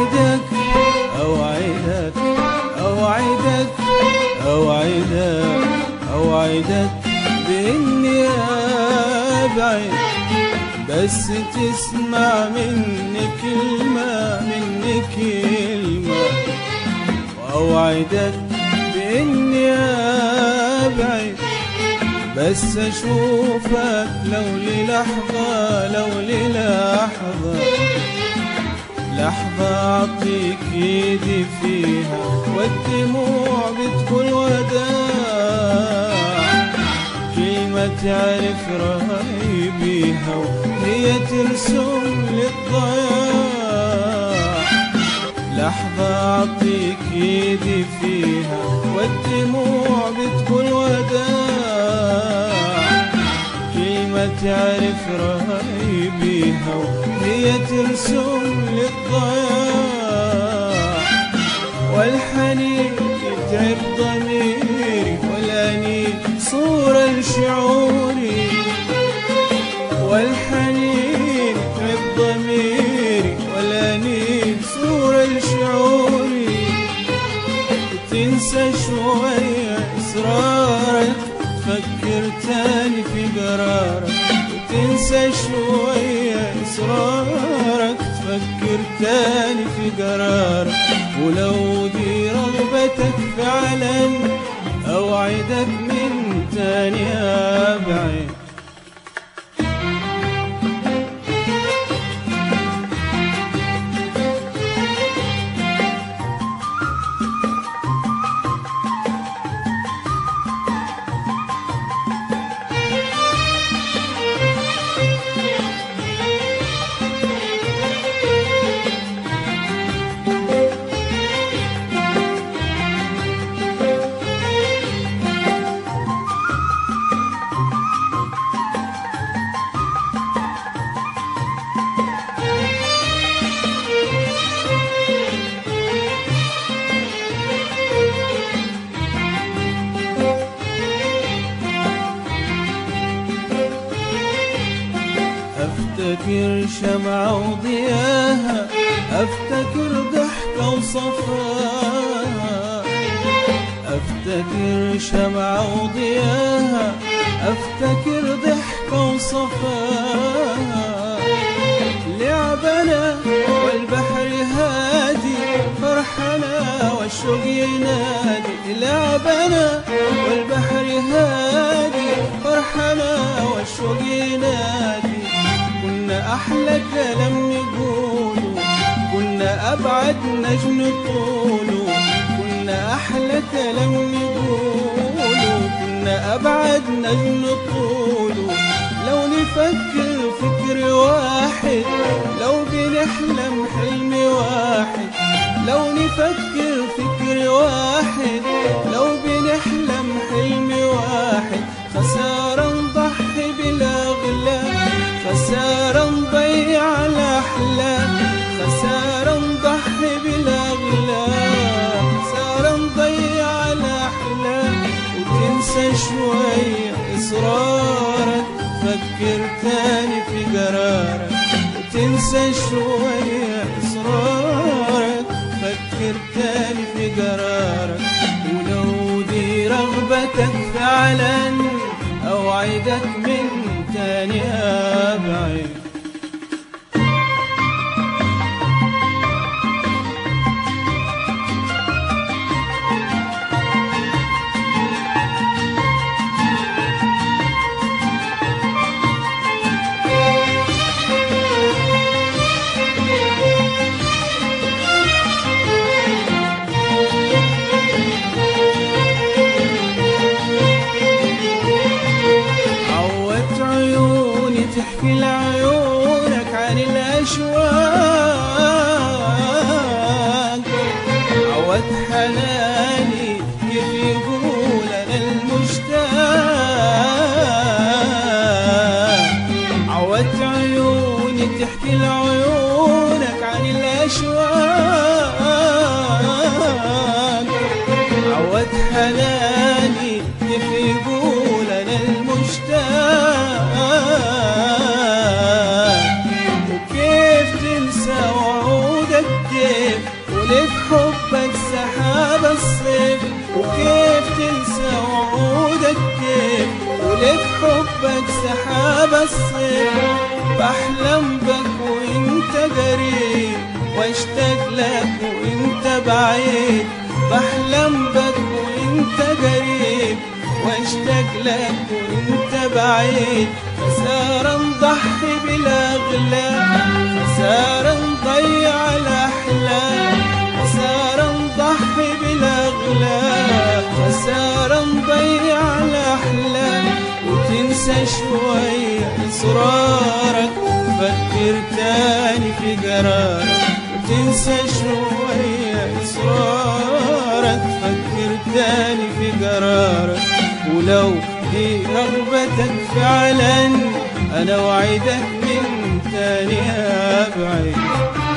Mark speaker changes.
Speaker 1: أوعدك أوعدك أوعدك أوعدك أوعدك بإني أبعد بس تسمع مني كلمة مني كلمة وأوعدك بإني أبعد بس أشوفك لو للحظة لو للحظة لحظة أعطيك إيدي فيها والدموع بتكون وداع كلمة تعرف رأي بيها وهي ترسم للضياع لحظة أعطيك إيدي فيها والدموع بتكون وداع كلمة تعرف رأي بيها وهي ترسم للضياع والحنين يتعب ضميري والأنين صورة لشعوري والحنين يتعب ضميري والأنين صورة لشعوري تنسى شوية إصرارك تفكر تاني في قرارك وتنسى شوية إصرارك تفكر تاني في قرارك ولو دي رغبتك فعلا أوعدك من تاني أبعد أفتكر شمعة وضياها أفتكر ضحكة وصفاها أفتكر شمعة وضياها أفتكر ضحكة وصفاها لعبنا والبحر هادي فرحنا والشوق ينادي لعبنا والبحر هادي فرحنا والشوق ينادي كنا أحلى كلام نقوله كنا أبعد نجم طوله كنا أحلى كلام نقوله كنا أبعد نجم طوله لو نفكر فكر واحد لو بنحلم حلم واحد لو نفكر فكر واحد لو بنحلم حلم واحد خسارة نضحي بالأغلام خسارة نضيع الأحلام خسارة نضحي بالأغلام خسارة نضيع الأحلام وتنسى شوية إصرارك فكر تاني في قرارك وتنسى شوية إصرارك فكر تاني في قرارك ولو دي رغبتك فعلا أوعدك من تاني أبعد عودت عيوني تحكي لعيونك عن الأشواق عودت حناني كيف يقول أنا المشتاق عودت عيوني تحكي لعيونك عن الأشواق عودت حناني كيف يقول أنا المشتاق وكيف تنسى وعودك كيف الصيف بحلم بك وانت قريب واشتاق لك وانت بعيد بحلم بك وانت قريب واشتاق لك وانت بعيد خسارة نضحي بالاغلام خسارة نضيع الاحلام خسارة نضحي بالاغلام خسارة نضيع الاحلام وتنسى شوية اصرارك فكر تاني في قرارك وتنسى شوية اصرارك فكر تاني في قرارك ولو دي رغبتك فعلا انا وعدك من تاني ابعد